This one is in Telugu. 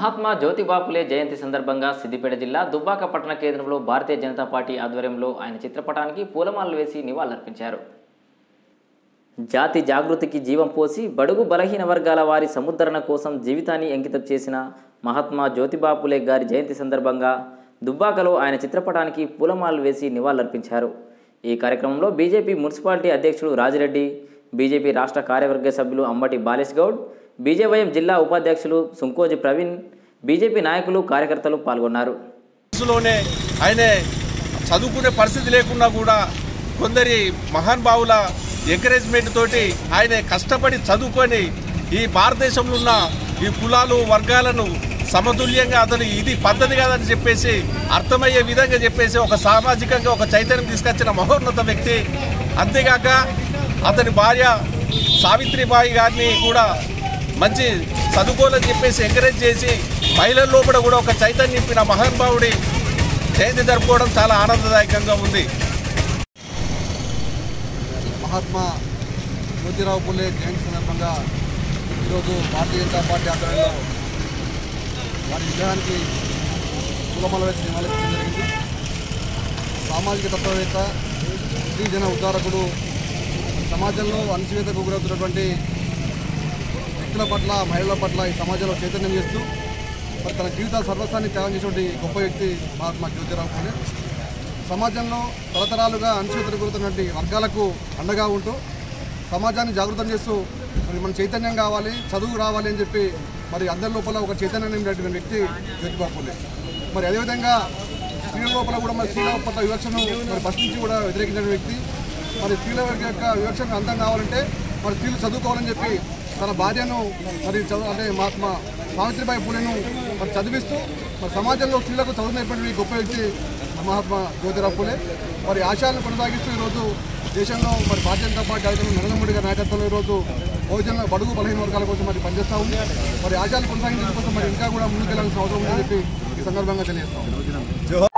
మహాత్మా జ్యోతిబాపులే జయంతి సందర్భంగా సిద్దిపేట జిల్లా దుబ్బాక పట్టణ కేంద్రంలో భారతీయ జనతా పార్టీ ఆధ్వర్యంలో ఆయన చిత్రపటానికి పూలమాలలు వేసి నివాళులర్పించారు జాతి జాగృతికి జీవం పోసి బడుగు బలహీన వర్గాల వారి సముద్ధరణ కోసం జీవితాన్ని అంకితం చేసిన మహాత్మా జ్యోతిబాపులే గారి జయంతి సందర్భంగా దుబ్బాకలో ఆయన చిత్రపటానికి పూలమాలలు వేసి నివాళులర్పించారు ఈ కార్యక్రమంలో బీజేపీ మున్సిపాలిటీ అధ్యక్షుడు రాజిరెడ్డి బీజేపీ రాష్ట్ర కార్యవర్గ సభ్యులు అంబటి బాలేష్ గౌడ్ బీజేవైఎం జిల్లా ఉపాధ్యక్షులు సుంకోజి ప్రవీణ్ బీజేపీ నాయకులు కార్యకర్తలు పాల్గొన్నారు వయసులోనే ఆయన చదువుకునే పరిస్థితి లేకున్నా కూడా కొందరి మహానుభావుల ఎంకరేజ్మెంట్ తోటి ఆయన కష్టపడి చదువుకొని ఈ భారతదేశంలో ఉన్న ఈ కులాలు వర్గాలను సమతుల్యంగా అతను ఇది పద్ధతి కాదని చెప్పేసి అర్థమయ్యే విధంగా చెప్పేసి ఒక సామాజికంగా ఒక చైతన్యం తీసుకొచ్చిన మహోన్నత వ్యక్తి అంతేగాక అతని భార్య సావిత్రిబాయి గారిని కూడా మంచి చదువుకోవాలని చెప్పేసి ఎంకరేజ్ చేసి మహిళల లోపల కూడా ఒక చైతన్యం నింపిన మహానుభావుడి జయంతి జరుపుకోవడం చాలా ఆనందదాయకంగా ఉంది మహాత్మా జ్యోతిరావు పుల్లే జయంతి సందర్భంగా ఈరోజు భారతీయ జనతా పార్టీ ఆధ్వర్యంలో వారి విగ్రహానికి పూలమాల వేసి నివాళులర్పించడం జరిగింది సామాజిక తత్వవేత్త స్త్రీ జన ఉద్ధారకుడు సమాజంలో అణచివేతకు గురవుతున్నటువంటి వ్యక్తుల పట్ల మహిళల పట్ల ఈ సమాజంలో చైతన్యం చేస్తూ మరి తన జీవితాల సర్వస్వాన్ని త్యాగం చేసినటువంటి గొప్ప వ్యక్తి మహాత్మా జ్యోతిరావు పూలే సమాజంలో తరతరాలుగా అణచివేతకు గురవుతున్నటువంటి వర్గాలకు అండగా ఉంటూ సమాజాన్ని జాగృతం చేస్తూ మరి మన చైతన్యం కావాలి చదువు రావాలి అని చెప్పి మరి అందరి లోపల ఒక చైతన్యం నింపినటువంటి వ్యక్తి జ్యోతిబాబు పూలే మరి అదేవిధంగా స్త్రీల లోపల కూడా మరి స్త్రీల పట్ల వివక్షను మరి ఫస్ట్ నుంచి కూడా వ్యతిరేకించిన వ్యక్తి మరి స్త్రీల యొక్క వివక్షను అంతం కావాలంటే మరి స్త్రీలు చదువుకోవాలని చెప్పి తన భార్యను మరి చదువు అంటే మహాత్మా సావిత్రిబాయి పూలేను మరి చదివిస్తూ మరి సమాజంలో స్త్రీలకు చదువు నేర్పినటువంటి గొప్ప వ్యక్తి మహాత్మా జ్యోతిరావు పూలే మరి ఆశయాలను కొనసాగిస్తూ ఈరోజు దేశంలో మరి భారతీయ జనతా పార్టీ అధికారులు నరేంద్ర మోడీ గారి నాయకత్వంలో ఈరోజు బహుజన బడుగు బలహీన వర్గాల కోసం మరి పనిచేస్తూ ఉంది మరి ఆశయాలు కొనసాగించడం కోసం మరి ఇంకా కూడా ముందుకెళ్లాల్సిన అవసరం ఉందని చెప్పి ఈ సందర్భంగా తెలియజేస్తాం